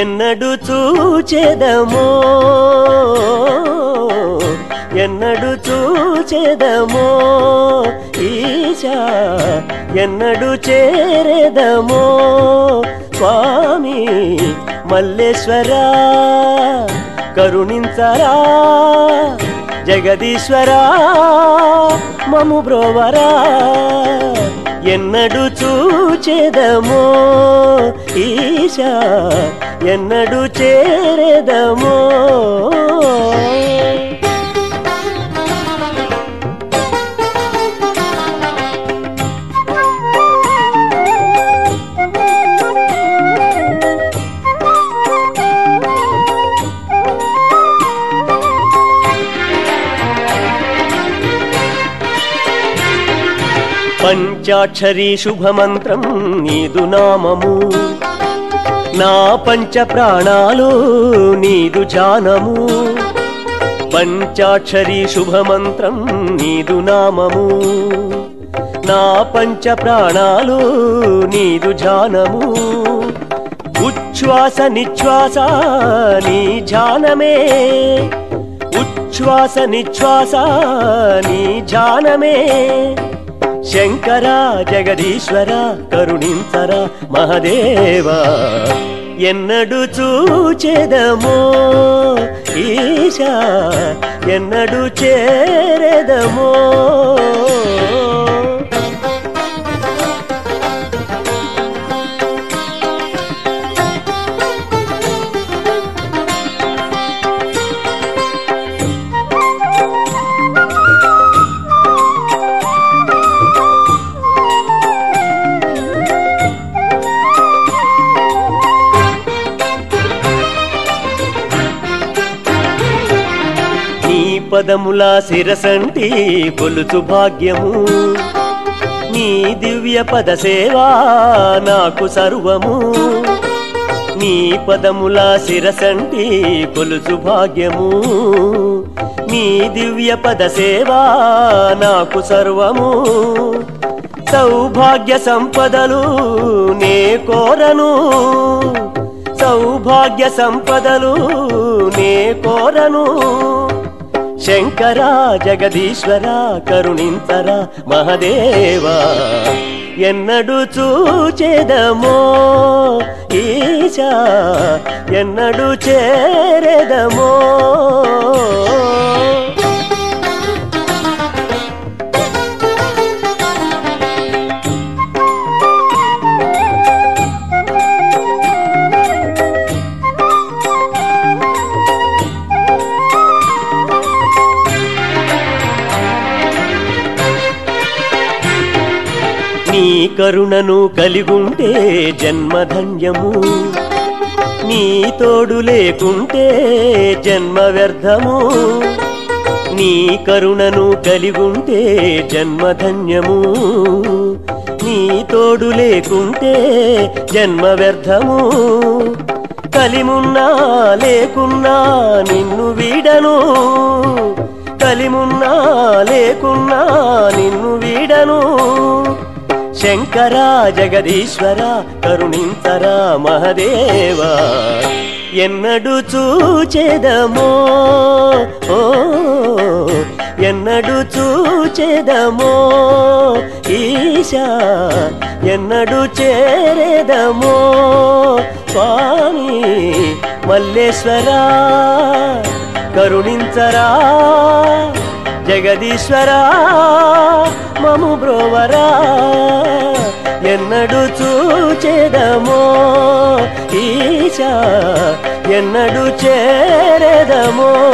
ఎన్నడు చూచెదమో ఎన్నడు చూచెదమో ఈశా ఎన్నడు చేరెదమో స్వామి మల్లేశ్వరా కరుణించరా జగదీశ్వరా మము బ్రోవరా ఎన్నడు చూచెదమో ఈశా ఎన్నడు చేరెదమో పంచాక్షరీ శుభమంత్రం నీదు నామము నా పంచ ప్రాణాలు నీదు జానము పంచాక్షరీ శుభమంత్రం నీదు నామము నా పంచ ప్రాణాలు నీదు జానము ఉచ్ఛ్వాస నిశ్వాస నీ జానమే ఉచ్ఛ్వాస నిశ్వాస నీ జానమే శంకర జగదీశ్వర కరుణించర మహదేవా ఎన్నడు చూచెదమో ఈశా ఎన్నడు చేరెదమో నీ పదముల శిరసంటి కొలుచు భాగ్యము నీ దివ్య పద సేవా నాకు సర్వము నీ పదముల శిరసంటి కొలుచు భాగ్యము నీ దివ్య పద సేవా నాకు సర్వము సౌభాగ్య సంపదలు నే కోరను సౌభాగ్య సంపదలు నే కోరను శంకర జగదీశ్వర కరుణించర మహదేవా ఎన్నడు చూచెదమో ఈశా ఎన్నడు చేరెదమో నీ కరుణను కలిగుంటే జన్మధన్యము నీ తోడు లేకుంటే జన్మ వ్యర్థము నీ కరుణను కలిగుంటే జన్మధన్యము నీ తోడు లేకుంటే జన్మ వ్యర్థము కలిమున్నా లేకున్నా నిన్ను వీడను కలిమున్నా లేకున్నా నిన్ను వీడను శంకర జగదీశ్వర కరుణించర మహదేవా ఎన్నడు చూచెదమో ఓ ఎన్నడు చూచెదమో ఈశా ఎన్నడు చేరెదమో స్వామి మల్లేశ్వరా కరుణించరా జగదీశ్వరా మము బ్రోవరా ఎన్నడు చూచెదమో ఈశా ఎన్నడు చేరెదమో